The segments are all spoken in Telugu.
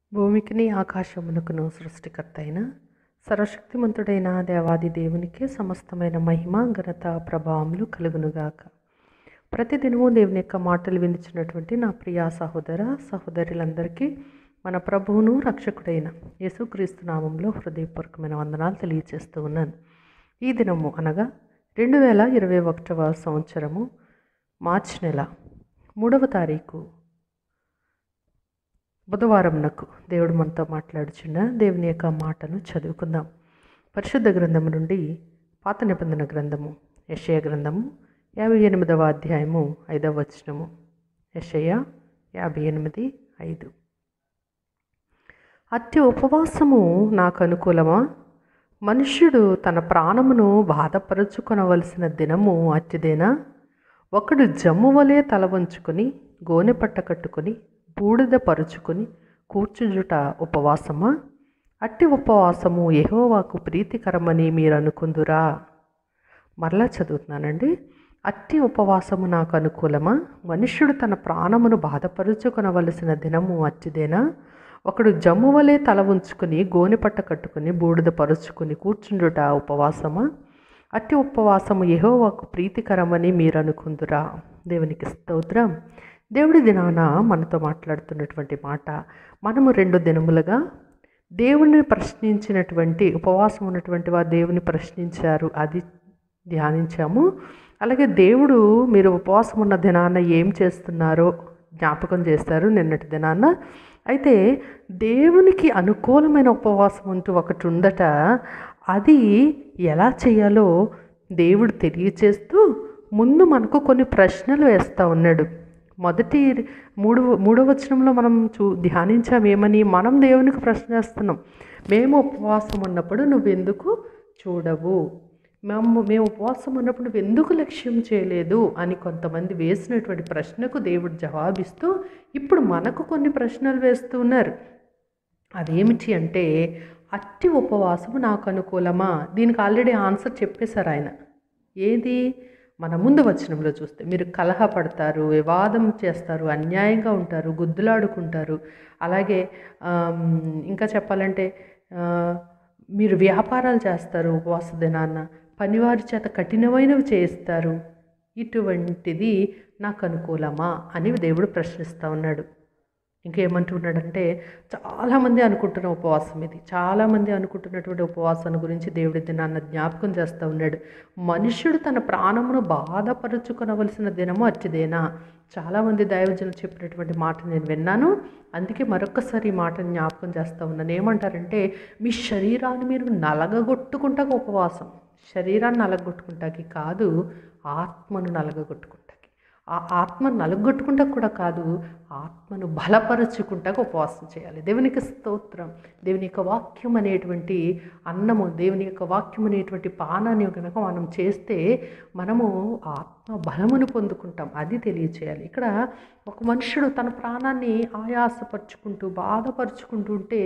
భూమికిని ఆకాశమునకును సృష్టికర్త అయిన సర్వశక్తిమంతుడైన దేవాది దేవునికే సమస్తమైన మహిమ ఘనత ప్రభావములు కలుగునుగాక ప్రతిదినము దేవుని యొక్క మాటలు వినిచినటువంటి నా ప్రియ సహోదర సహోదరులందరికీ మన ప్రభువును రక్షకుడైన యేసుక్రీస్తు నామంలో హృదయపూర్వకమైన వందనాలు తెలియజేస్తూ ఉన్నాను ఈ దినము అనగా రెండు వేల ఇరవై ఒకటవ సంవత్సరము మార్చి నెల మూడవ తారీఖు బుధవారంనకు దేవుడు మనతో మాట్లాడుచున్న దేవుని యొక్క మాటను చదువుకుందాం పరిశుద్ధ గ్రంథము నుండి పాత నిబంధన గ్రంథము యషయ గ్రంథము యాభై ఎనిమిదవ అధ్యాయము ఐదవ వచనము యషయ యాభై ఎనిమిది ఐదు అతి ఉపవాసము నాకు అనుకూలమా మనుష్యుడు తన ప్రాణమును బాధపరుచుకొనవలసిన దినము అట్టిదేనా ఒకడు జమ్ము వలె తల వంచుకొని గోనె పట్ట కట్టుకొని బూడిద పరుచుకొని కూర్చుంజుట ఉపవాసమా అట్టి ఉపవాసము యెహోవాకు ప్రీతికరమని మీరు అనుకుందురా మరలా చదువుతున్నానండి అట్టి ఉపవాసము నాకు అనుకూలమా మనుష్యుడు తన ప్రాణమును బాధపరుచుకొనవలసిన దినము అట్టిదేనా ఒకడు జమ్ము వలె తల ఉంచుకొని గోనె పట్ట కట్టుకొని బూడిద పరుచుకొని కూర్చుండుట ఉపవాసమా అట్టి ఉపవాసము యెహోవాకు ప్రీతికరమని మీరు అనుకుందురా దేవునికి స్తోత్రం దేవుడి దినాన మనతో మాట్లాడుతున్నటువంటి మాట మనము రెండు దినములుగా దేవుని ప్రశ్నించినటువంటి ఉపవాసం ఉన్నటువంటి వారు దేవుని ప్రశ్నించారు అది ధ్యానించాము అలాగే దేవుడు మీరు ఉపవాసం ఉన్న దినాన ఏం చేస్తున్నారో జ్ఞాపకం చేస్తారు నిన్నటి దినాన అయితే దేవునికి అనుకూలమైన ఉపవాసం అంటూ ఒకటి ఉందట అది ఎలా చేయాలో దేవుడు తెలియచేస్తూ ముందు మనకు కొన్ని ప్రశ్నలు వేస్తూ ఉన్నాడు మొదటి మూడు మూడవ వచనంలో మనం చూ ధ్యానించాం ఏమని మనం దేవునికి ప్రశ్న వేస్తున్నాం మేము ఉపవాసం ఉన్నప్పుడు నువ్వెందుకు చూడవు మేము మేము ఉపవాసం ఉన్నప్పుడు నువ్వు ఎందుకు లక్ష్యం చేయలేదు అని కొంతమంది వేసినటువంటి ప్రశ్నకు దేవుడు జవాబిస్తూ ఇప్పుడు మనకు కొన్ని ప్రశ్నలు వేస్తూ ఉన్నారు అదేమిటి అంటే అట్టి ఉపవాసము నాకు అనుకూలమా దీనికి ఆల్రెడీ ఆన్సర్ చెప్పేశారు ఆయన ఏది మన ముందు వచనంలో చూస్తే మీరు కలహపడతారు వివాదం చేస్తారు అన్యాయంగా ఉంటారు గుద్దులాడుకుంటారు అలాగే ఆమ్, ఇంకా చెప్పాలంటే ఆ, మీరు వ్యాపారాలు చేస్తారు ఉపవాస దినాన్న పనివారి చేత కఠినమైనవి చేయిస్తారు ఇటువంటిది నాకు అనుకూలమా అని దేవుడు ప్రశ్నిస్తూ ఉన్నాడు ఇంకేమంటున్నాడంటే చాలామంది అనుకుంటున్న ఉపవాసం ఇది చాలామంది అనుకుంటున్నటువంటి ఉపవాసాన్ని గురించి దేవుడి దినాన్న జ్ఞాపకం చేస్తూ ఉన్నాడు మనుష్యుడు తన ప్రాణమును బాధపరుచుకొనవలసిన దినము అచ్చిదేనా చాలామంది దైవజనులు చెప్పినటువంటి మాట నేను విన్నాను అందుకే మరొకసారి ఈ మాటను జ్ఞాపకం చేస్తూ ఉన్నాను ఏమంటారంటే మీ శరీరాన్ని మీరు నలగగొట్టుకుంటాక ఉపవాసం శరీరాన్ని నలగొట్టుకుంటాకి కాదు ఆత్మను నలగగొట్టుకుంటాకి ఆ ఆత్మను నలగొట్టుకుంటా కూడా కాదు ఆత్మను బలపరుచుకుంటాక ఉపవాసం చేయాలి దేవునికి స్తోత్రం దేవుని యొక్క వాక్యం అనేటువంటి అన్నము దేవుని యొక్క వాక్యం అనేటువంటి పానాన్ని కనుక మనం చేస్తే మనము ఆత్మ బలమును పొందుకుంటాం అది తెలియచేయాలి ఇక్కడ ఒక మనుషుడు తన ప్రాణాన్ని ఆయాసపరుచుకుంటూ బాధపరుచుకుంటూ ఉంటే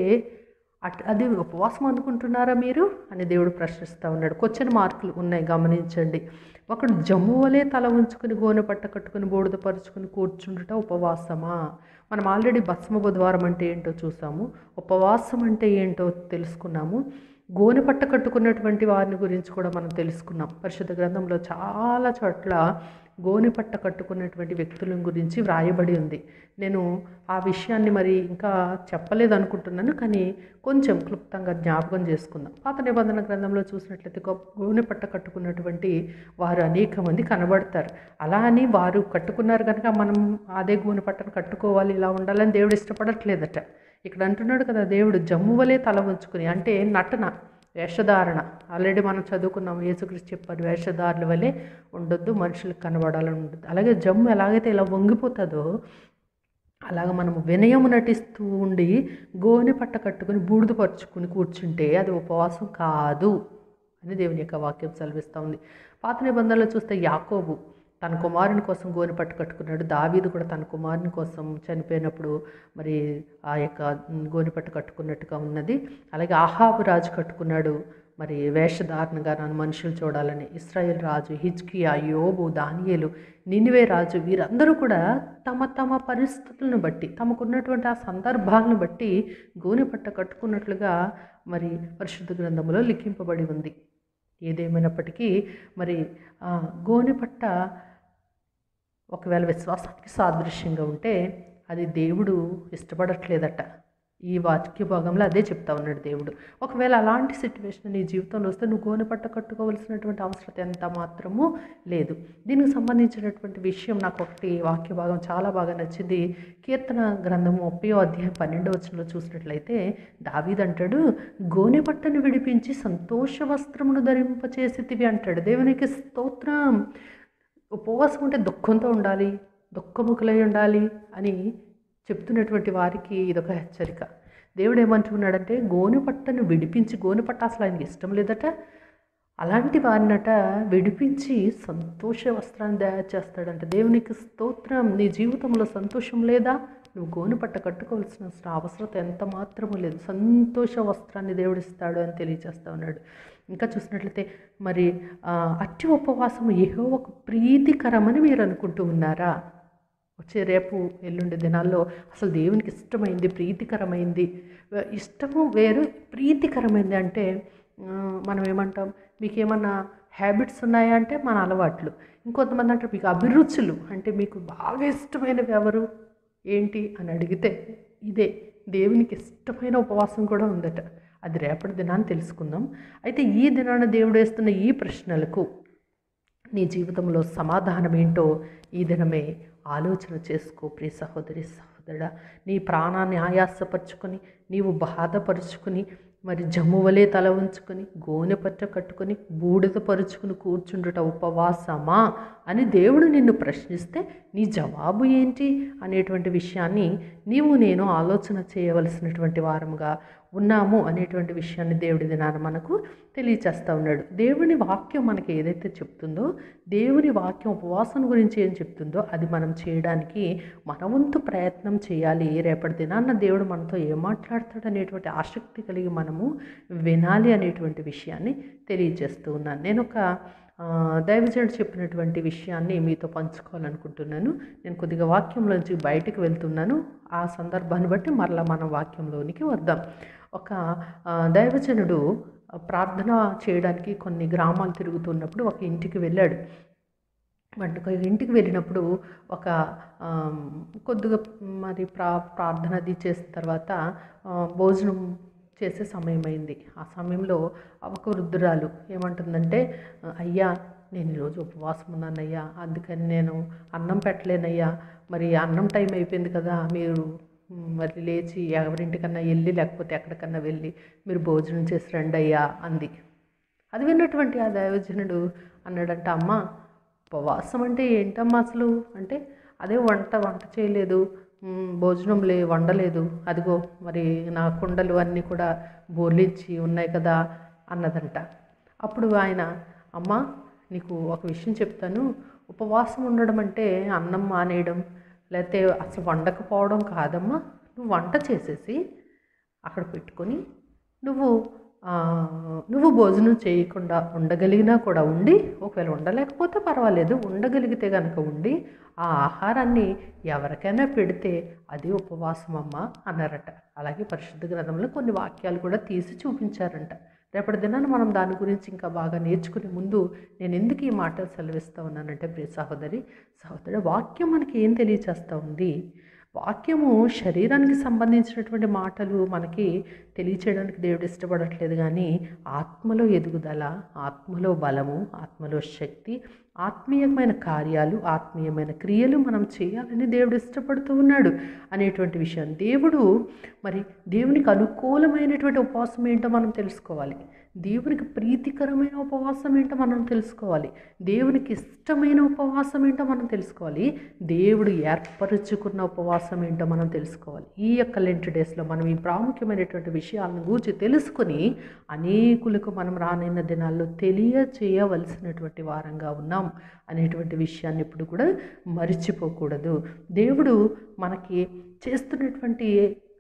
అట్ అది ఉపవాసం అనుకుంటున్నారా మీరు అని దేవుడు ప్రశ్నిస్తూ ఉన్నాడు క్వశ్చన్ మార్కులు ఉన్నాయి గమనించండి ఒకడు జమ్ము వలె తల ఉంచుకుని గోనె పట్ట కట్టుకుని బూడిద పరుచుకుని కూర్చుండుట ఉపవాసమా మనం ఆల్రెడీ భస్మ బుధవారం అంటే ఏంటో చూసాము ఉపవాసం అంటే ఏంటో తెలుసుకున్నాము గోనె పట్ట కట్టుకున్నటువంటి వారిని గురించి కూడా మనం తెలుసుకున్నాం పరిశుద్ధ గ్రంథంలో చాలా చోట్ల గోనె పట్ట కట్టుకున్నటువంటి వ్యక్తుల గురించి వ్రాయబడి ఉంది నేను ఆ విషయాన్ని మరి ఇంకా చెప్పలేదు అనుకుంటున్నాను కానీ కొంచెం క్లుప్తంగా జ్ఞాపకం చేసుకుందాం పాత నిబంధన గ్రంథంలో చూసినట్లయితే గొప్ప గోనె పట్ట కట్టుకున్నటువంటి వారు అనేక మంది కనబడతారు అలా అని వారు కట్టుకున్నారు కనుక మనం అదే గోనె పట్టను కట్టుకోవాలి ఇలా ఉండాలని దేవుడు ఇష్టపడట్లేదట ఇక్కడ అంటున్నాడు కదా దేవుడు జమ్ము వలె తల ఉంచుకుని అంటే నటన వేషధారణ ఆల్రెడీ మనం చదువుకున్నాం యేసుక్రీస్తు చెప్పారు వేషధారుల వలె ఉండొద్దు మనుషులకు కనబడాలని ఉండదు అలాగే జమ్ము ఎలాగైతే ఇలా వంగిపోతుందో అలాగ మనం వినయము నటిస్తూ ఉండి గోనె పట్ట కట్టుకుని బూడిద పరుచుకుని కూర్చుంటే అది ఉపవాసం కాదు అని దేవుని యొక్క వాక్యం సెలవిస్తూ ఉంది పాత నిబంధనలు చూస్తే యాకోబు తన కుమారుని కోసం గోనె పట్టు కట్టుకున్నాడు దావీదు కూడా తన కుమారుని కోసం చనిపోయినప్పుడు మరి ఆ యొక్క గోనె పట్టు కట్టుకున్నట్టుగా ఉన్నది అలాగే ఆహాబు రాజు కట్టుకున్నాడు మరి వేషధారణగా నన్ను మనుషులు చూడాలని ఇస్రాయేల్ రాజు హిజ్కియా యోబు దానియేలు నినివే రాజు వీరందరూ కూడా తమ తమ పరిస్థితులను బట్టి తమకున్నటువంటి ఆ సందర్భాలను బట్టి గోనెపట్ట కట్టుకున్నట్లుగా మరి పరిశుద్ధ గ్రంథంలో లిఖింపబడి ఉంది ఏదేమైనప్పటికీ మరి ఆ గోనెపట్ట ఒకవేళ విశ్వాసానికి సాదృశ్యంగా ఉంటే అది దేవుడు ఇష్టపడట్లేదట ఈ వాక్య భాగంలో అదే చెప్తా ఉన్నాడు దేవుడు ఒకవేళ అలాంటి సిచ్యువేషన్ నీ జీవితంలో వస్తే నువ్వు గోనె పట్ట కట్టుకోవాల్సినటువంటి అవసరం ఎంత మాత్రము లేదు దీనికి సంబంధించినటువంటి విషయం నాకు ఒకటి వాక్య భాగం చాలా బాగా నచ్చింది కీర్తన గ్రంథం ముప్పై అధ్యాయం పన్నెండవ వచనంలో చూసినట్లయితే దావీదంటాడు గోనె పట్టను విడిపించి సంతోష వస్త్రమును ధరింపచేసితివి అంటాడు దేవునికి స్తోత్రం ఉపవాసం అంటే దుఃఖంతో ఉండాలి దుఃఖముఖులై ఉండాలి అని చెప్తున్నటువంటి వారికి ఇదొక హెచ్చరిక దేవుడు ఏమంటున్నాడంటే గోనె పట్టను విడిపించి గోనె పట్ట అసలు ఆయనకి ఇష్టం లేదట అలాంటి వారినట విడిపించి సంతోష వస్త్రాన్ని తయారు చేస్తాడంట దేవునికి స్తోత్రం నీ జీవితంలో సంతోషం లేదా నువ్వు గోనె పట్ట కట్టుకోవాల్సిన అవసరం ఎంత మాత్రము లేదు సంతోష వస్త్రాన్ని దేవుడిస్తాడు అని తెలియజేస్తా ఉన్నాడు ఇంకా చూసినట్లయితే మరి ఆ, అట్టి ఉపవాసం ఏహో ఒక ప్రీతికరమని మీరు అనుకుంటూ ఉన్నారా వచ్చే రేపు ఎల్లుండి దినాల్లో అసలు దేవునికి ఇష్టమైంది ప్రీతికరమైంది ఇష్టము వేరు ప్రీతికరమైంది అంటే ఆ, మనం ఏమంటాం మీకు ఏమన్నా హ్యాబిట్స్ ఉన్నాయా అంటే మన అలవాట్లు ఇంకొంతమంది అంటారు మీకు అభిరుచులు అంటే మీకు బాగా ఇష్టమైనవి ఎవరు ఏంటి అని అడిగితే ఇదే దేవునికి ఇష్టమైన ఉపవాసం కూడా ఉందట అది రేపటి దినాన్ని తెలుసుకుందాం అయితే ఈ దినాన దేవుడు వేస్తున్న ఈ ప్రశ్నలకు నీ జీవితంలో సమాధానం ఏంటో ఈ దినమే ఆలోచన చేసుకో ప్రియ సహోదరి సహోదరుడా నీ ప్రాణాన్ని ఆయాసపరుచుకొని నీవు బాధపరుచుకొని మరి జమ్మువలే తల ఉంచుకొని గోనె పట్ట కట్టుకొని బూడిద పరుచుకుని కూర్చుండుట ఉపవాసమా అని దేవుడు నిన్ను ప్రశ్నిస్తే నీ జవాబు ఏంటి అనేటువంటి విషయాన్ని నీవు నేను ఆలోచన చేయవలసినటువంటి వారముగా ఉన్నాము అనేటువంటి విషయాన్ని దేవుడి దినాన మనకు తెలియచేస్తూ ఉన్నాడు దేవుని వాక్యం మనకి ఏదైతే చెప్తుందో దేవుని వాక్యం ఉపవాసం గురించి ఏం చెప్తుందో అది మనం చేయడానికి మన వంతు ప్రయత్నం చేయాలి రేపటి దినాన్న దేవుడు మనతో ఏం మాట్లాడతాడు అనేటువంటి ఆసక్తి కలిగి మనము వినాలి అనేటువంటి విషయాన్ని తెలియజేస్తూ ఉన్నాను నేను ఒక ఆ, దైవజనుడు చెప్పినటువంటి విషయాన్ని మీతో పంచుకోవాలనుకుంటున్నాను నేను కొద్దిగా వాక్యంలోంచి బయటకు వెళ్తున్నాను ఆ సందర్భాన్ని బట్టి మరలా మనం వాక్యంలోనికి వద్దాం ఒక ఆ, దైవజనుడు ప్రార్థన చేయడానికి కొన్ని గ్రామాలు తిరుగుతున్నప్పుడు ఒక ఇంటికి వెళ్ళాడు వంట ఇంటికి వెళ్ళినప్పుడు ఒక ఆమ్, కొద్దిగా మరి ప్రా ప్రార్థన అది చేసిన తర్వాత ఆ, భోజనం చేసే సమయం అయింది ఆ సమయంలో ఒక వృద్ధురాలు ఏమంటుందంటే అయ్యా నేను ఈరోజు ఉపవాసం ఉన్నానయ్యా అందుకని నేను అన్నం పెట్టలేనయ్యా మరి అన్నం టైం అయిపోయింది కదా మీరు మ్, మరి లేచి ఎవరింటికన్నా వెళ్ళి లేకపోతే ఎక్కడికన్నా వెళ్ళి మీరు భోజనం చేసి రండి అయ్యా అంది అది విన్నటువంటి ఆ దైవజనుడు అన్నాడంట అమ్మ ఉపవాసం అంటే ఏంటమ్మా అసలు అంటే అదే వంట వంట చేయలేదు మ్, భోజనం లే వండలేదు అదిగో మరి నా కుండలు అన్నీ కూడా బోర్లించి ఉన్నాయి కదా అన్నదంట అప్పుడు ఆయన అమ్మ నీకు ఒక విషయం చెప్తాను ఉపవాసం ఉండడం అంటే అన్నం మానేయడం లేకపోతే అసలు వండకపోవడం కాదమ్మా నువ్వు వంట చేసేసి అక్కడ పెట్టుకొని నువ్వు ఆ, నువ్వు భోజనం చేయకుండా ఉండగలిగినా కూడా ఉండి ఒకవేళ ఉండలేకపోతే పర్వాలేదు ఉండగలిగితే కనుక ఉండి ఆ ఆహారాన్ని ఎవరికైనా పెడితే అది ఉపవాసం అమ్మ అన్నారట అలాగే పరిశుద్ధ గ్రంథంలో కొన్ని వాక్యాలు కూడా తీసి చూపించారంట రేపటి దినాన మనం దాని గురించి ఇంకా బాగా నేర్చుకునే ముందు నేను ఎందుకు ఈ మాటలు సెలవిస్తూ ఉన్నానంటే ప్రియ సహోదరి సహోదరి వాక్యం మనకి ఏం తెలియచేస్తూ ఉంది వాక్యము శరీరానికి సంబంధించినటువంటి మాటలు మనకి తెలియచేయడానికి దేవుడు ఇష్టపడట్లేదు కానీ ఆత్మలో ఎదుగుదల ఆత్మలో బలము ఆత్మలో శక్తి ఆత్మీయమైన కార్యాలు ఆత్మీయమైన క్రియలు మనం చేయాలని దేవుడు ఇష్టపడుతూ ఉన్నాడు అనేటువంటి విషయం దేవుడు మరి దేవునికి అనుకూలమైనటువంటి ఉపవాసం ఏంటో మనం తెలుసుకోవాలి దేవునికి ప్రీతికరమైన ఉపవాసం ఏంటో మనం తెలుసుకోవాలి దేవునికి ఇష్టమైన ఉపవాసం ఏంటో మనం తెలుసుకోవాలి దేవుడు ఏర్పరుచుకున్న ఉపవాసం ఏంటో మనం తెలుసుకోవాలి ఈ యొక్క లెంట్ డేస్లో మనం ఈ ప్రాముఖ్యమైనటువంటి విషయాలను గూర్చి తెలుసుకుని అనేకులకు మనం రానున్న దినాల్లో తెలియచేయవలసినటువంటి వారంగా ఉన్నాం అనేటువంటి విషయాన్ని ఇప్పుడు కూడా మర్చిపోకూడదు దేవుడు మనకి చేస్తున్నటువంటి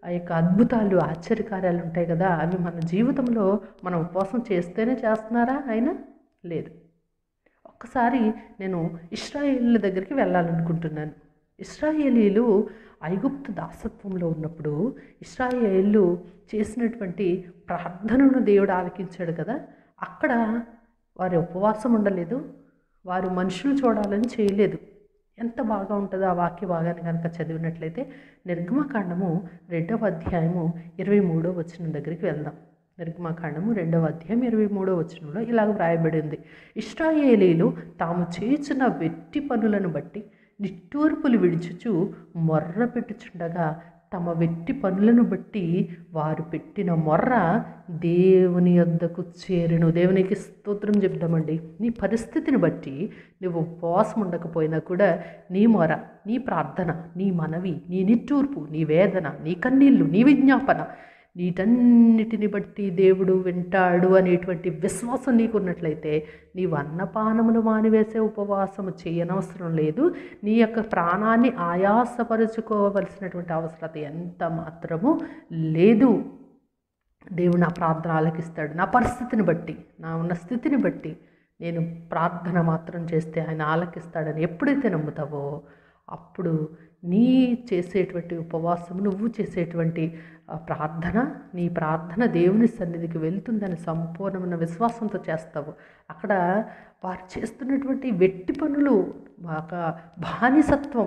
ఆ యొక్క అద్భుతాలు ఆశ్చర్యకార్యాలు ఉంటాయి కదా అవి మన జీవితంలో మనం ఉపవాసం చేస్తేనే చేస్తున్నారా అయినా లేదు ఒక్కసారి నేను ఇస్రాయేల్ దగ్గరికి వెళ్ళాలనుకుంటున్నాను ఇస్రాయేలీలు ఐగుప్తు దాసత్వంలో ఉన్నప్పుడు ఇస్రాయేళ్ళు చేసినటువంటి ప్రార్థనను దేవుడు ఆలకించాడు కదా అక్కడ వారి ఉపవాసం ఉండలేదు వారు మనుషులు చూడాలని చేయలేదు ఎంత బాగా ఉంటుందో ఆ వాక్య భాగాన్ని కనుక చదివినట్లయితే నిర్గమకాండము రెండవ అధ్యాయము ఇరవై మూడో వచ్చిన దగ్గరికి వెళ్దాం నిర్గమకాండము రెండవ అధ్యాయం ఇరవై మూడో వచనంలో ఇలాగ వ్రాయబడి ఉంది ఇష్టాయేలీలు తాము చేసిన వెట్టి పనులను బట్టి నిట్టూర్పులు విడిచుచు మొర్ర పెట్టుచుండగా తమ వెట్టి పనులను బట్టి వారు పెట్టిన మొర్ర దేవుని యొద్దకు చేరును దేవునికి స్తోత్రం చెప్దామండి నీ పరిస్థితిని బట్టి నువ్వు ఉపవాసం ఉండకపోయినా కూడా నీ మొర నీ ప్రార్థన నీ మనవి నీ నిట్టూర్పు నీ వేదన నీ కన్నీళ్ళు నీ విజ్ఞాపన వీటన్నిటిని బట్టి దేవుడు వింటాడు అనేటువంటి విశ్వాసం నీకు ఉన్నట్లయితే నీవు అన్నపానములు మానివేసే ఉపవాసము చేయనవసరం లేదు నీ యొక్క ప్రాణాన్ని ఆయాసపరుచుకోవలసినటువంటి అవసరత ఎంత మాత్రము లేదు దేవుడు నా ప్రార్థన ఆలకిస్తాడు నా పరిస్థితిని బట్టి నా ఉన్న స్థితిని బట్టి నేను ప్రార్థన మాత్రం చేస్తే ఆయన ఆలకిస్తాడని ఎప్పుడైతే నమ్ముతావో అప్పుడు నీ చేసేటువంటి ఉపవాసం నువ్వు చేసేటువంటి ఆ ప్రార్థన నీ ప్రార్థన దేవుని సన్నిధికి వెళ్తుందని సంపూర్ణమైన విశ్వాసంతో చేస్తావు అక్కడ వారు చేస్తున్నటువంటి వెట్టి పనులు ఒక బానిసత్వం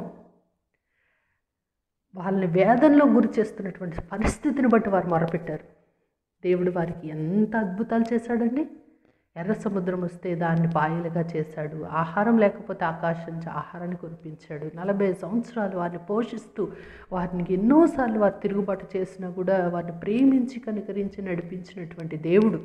వాళ్ళని వేదనలో గురి చేస్తున్నటువంటి పరిస్థితిని బట్టి వారు మొరపెట్టారు దేవుడు వారికి ఎంత అద్భుతాలు చేశాడండి ఎర్ర సముద్రం వస్తే దాన్ని పాయలుగా చేశాడు ఆహారం లేకపోతే ఆకాశం నుంచి ఆహారాన్ని కురిపించాడు నలభై సంవత్సరాలు వారిని పోషిస్తూ వారిని ఎన్నోసార్లు వారు తిరుగుబాటు చేసినా కూడా వారిని ప్రేమించి కనుకరించి నడిపించినటువంటి దేవుడు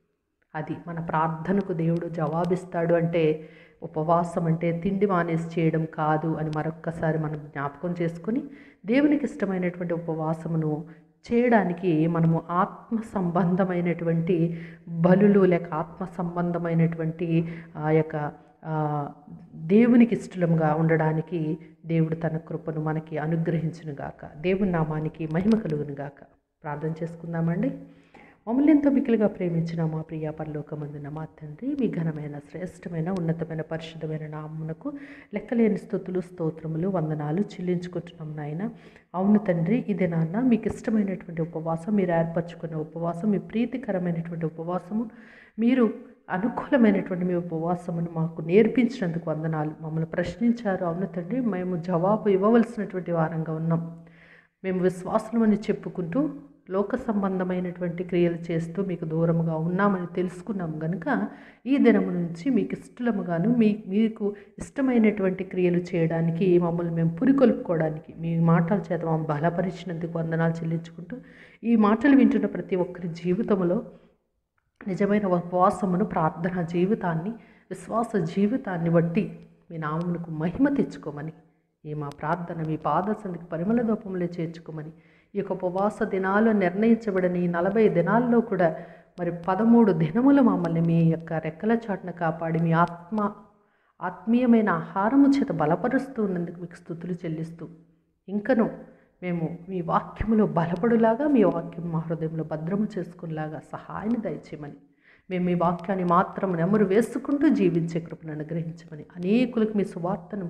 అది మన ప్రార్థనకు దేవుడు జవాబిస్తాడు అంటే ఉపవాసం అంటే తిండి మానేసి చేయడం కాదు అని మరొక్కసారి మనం జ్ఞాపకం చేసుకొని దేవునికి ఇష్టమైనటువంటి ఉపవాసమును చేయడానికి మనము ఆత్మ సంబంధమైనటువంటి బలులు లేక ఆత్మ సంబంధమైనటువంటి ఆ యొక్క ఆ, దేవునికి ఇష్టంగా ఉండడానికి దేవుడు తన కృపను మనకి అనుగ్రహించును గాక దేవుని నామానికి మహిమ కలుగును గాక ప్రార్థన చేసుకుందామండి మమ్మల్ని ఎంతో మిక్కిలిగా ప్రేమించిన మా ప్రియ పరలోకమందున మా తండ్రి మీ ఘనమైన శ్రేష్టమైన ఉన్నతమైన పరిశుద్ధమైన నామునకు లెక్కలేని స్థుతులు స్తోత్రములు వందనాలు చెల్లించుకుంటున్నాం నాయన అవును తండ్రి ఇదే నాన్న మీకు ఇష్టమైనటువంటి ఉపవాసం మీరు ఏర్పరచుకున్న ఉపవాసం మీ ప్రీతికరమైనటువంటి ఉపవాసము మీరు అనుకూలమైనటువంటి మీ ఉపవాసమును మాకు నేర్పించినందుకు వందనాలు మమ్మల్ని ప్రశ్నించారు అవును తండ్రి మేము జవాబు ఇవ్వవలసినటువంటి వారంగా ఉన్నాం మేము విశ్వాసులమని చెప్పుకుంటూ లోక సంబంధమైనటువంటి క్రియలు చేస్తూ మీకు దూరముగా ఉన్నామని తెలుసుకున్నాం గనుక ఈ దినము నుంచి మీకు ఇష్టముగాను మీ మీకు ఇష్టమైనటువంటి క్రియలు చేయడానికి మమ్మల్ని మేము పురికొల్పుకోవడానికి మీ మాటల చేత మమ్మల్ని బలపరిచినందుకు వందనాలు చెల్లించుకుంటూ ఈ మాటలు వింటున్న ప్రతి ఒక్కరి జీవితంలో నిజమైన ఉపవాసమును ప్రార్థన జీవితాన్ని విశ్వాస జీవితాన్ని బట్టి మీ నామమునకు మహిమ తెచ్చుకోమని ఈ మా ప్రార్థన మీ పాదసందికి పరిమళ దూపంలో చేర్చుకోమని ఈ యొక్క ఉపవాస దినాలు నిర్ణయించబడిన ఈ నలభై దినాల్లో కూడా మరి పదమూడు దినములు మమ్మల్ని మీ యొక్క రెక్కల చాటున కాపాడి మీ ఆత్మ ఆత్మీయమైన ఆహారము చేత బలపరుస్తూ ఉన్నందుకు మీకు స్థుతులు చెల్లిస్తూ ఇంకను మేము మీ వాక్యములో బలపడులాగా మీ వాక్యం మా హృదయంలో భద్రము చేసుకునేలాగా సహాయాన్ని దయచేయమని మేము మీ వాక్యాన్ని మాత్రం నెమరు వేసుకుంటూ జీవించే కృపను అనుగ్రహించమని అనేకులకు మీ సువార్తను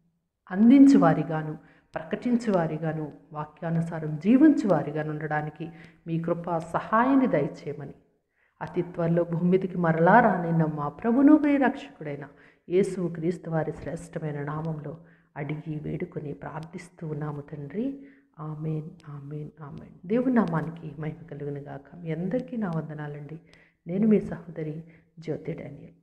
అందించు వారిగాను ప్రకటించు వారిగాను వాక్యానుసారం జీవించు వారిగాను ఉండడానికి మీ కృప సహాయాన్ని దయచేయమని అతి త్వరలో భూమి మీదకి మరలా రానైన మా ప్రభును ప్రియరక్షకుడైన యేసు క్రీస్తు వారి శ్రేష్టమైన నామంలో అడిగి వేడుకొని ప్రార్థిస్తూ ఉన్నాము తండ్రి ఆమెన్ ఆమెన్ ఆమెన్ దేవుని నామానికి మహిమ కలుగును గాక మీ అందరికీ నా వందనాలండి నేను మీ సహోదరి జ్యోతి డానియల్